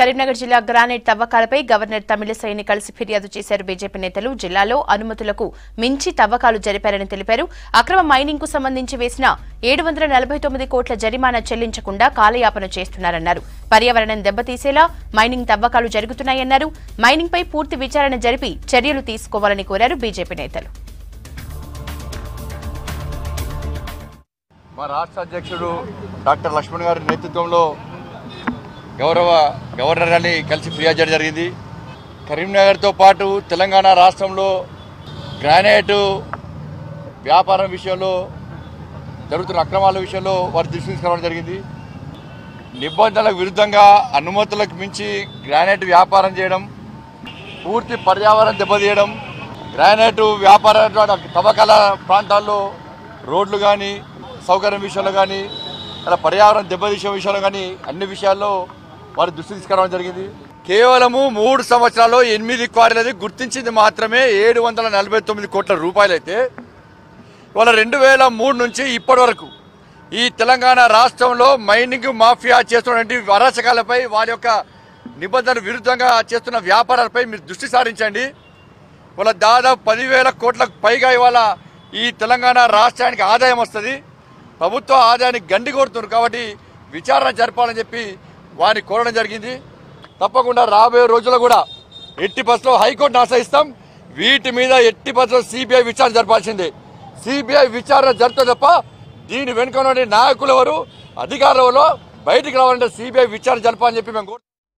కరీంనగర్ జిల్లా granite తవ్వకాలపై governor తమిళసైని కలిసి ఫిర్యాదు చేశారు బీజేపీ నేతలు జిల్లాలో అనుమతులకు మించి తవ్వకాలు జరిపారని తెలిపారు అక్రమ మైనింగ్ కు సంబంధించి వేసిన ఏడు వందల నలభై తొమ్మిది కోట్ల జరిమానా చెల్లించకుండా కాలయాపన చేస్తున్నారన్నారు పర్యావరణం దెబ్బతీసేలా మైనింగ్ తవ్వకాలు జరుగుతున్నాయన్నారు మైనింగ్ పై పూర్తి విచారణ జరిపి చర్యలు తీసుకోవాలని కోరారు బీజేపీ నేతలు మా రాష్ట్ర అధ్యక్షుడు డాక్టర్ లక్ష్మణ్ గారి నేతృత్వంలో గౌరవ గవర్నర్ గారిని కలిసి ఫిర్యాదు చేయడం జరిగింది కరీంనగర్తో పాటు తెలంగాణ రాష్ట్రంలో గ్రానైట్ వ్యాపారం విషయంలో జరుగుతున్న అక్రమాల విషయంలో వారి దృష్టి తీసుకురావడం జరిగింది నిబంధనలకు విరుద్ధంగా అనుమతులకు మించి గ్రానైట్ వ్యాపారం చేయడం పూర్తి పర్యావరణం దెబ్బతీయడం గ్రానైట్ వ్యాపార తవ్వకాల ప్రాంతాల్లో రోడ్లు కానీ సౌకర్యం విషయంలో కానీ అలా పర్యావరణం దెబ్బతీసే విషయంలో కానీ అన్ని విషయాల్లో వారి దృష్టి తీసుకురావడం జరిగింది కేవలము మూడు సంవత్సరాల్లో ఎనిమిది క్వారీలది గుర్తించింది మాత్రమే ఏడు వందల నలభై తొమ్మిది కోట్ల రూపాయలైతే ఇవాళ రెండు వేల మూడు నుంచి ఇప్పటి వరకు ఈ తెలంగాణ రాష్ట్రంలో మైనింగ్ మాఫియా చేస్తున్నటువంటి అరాచకాలపై వారి యొక్క నిబంధనల విరుద్ధంగా చేస్తున్న వ్యాపారాలపై మీరు దృష్టి సారించండి ఇవాళ దాదాపు పదివేల కోట్లకు పైగా ఇవాళ ఈ తెలంగాణ రాష్ట్రానికి ఆదాయం వస్తుంది ప్రభుత్వ ఆదాయానికి గండి కొడుతున్నారు కాబట్టి విచారణ జరపాలని చెప్పి వారిని కోరడం జరిగింది తప్పకుండా రాబోయే రోజుల్లో కూడా ఎట్టి బస్సులో హైకోర్టును ఆశ్రయిస్తాం వీటి మీద ఎట్టి బస్సులో సిబిఐ విచారణ జరపాల్సిందే సిబిఐ విచారణ జరుగుతుంది తప్ప దీని వెనుక ఉన్నటువంటి నాయకులు ఎవరు అధికారులు ఎవరో బయటికి రావాలంటే సిబిఐ విచారణ జరపాలని చెప్పి మేము కోరుతున్నాం.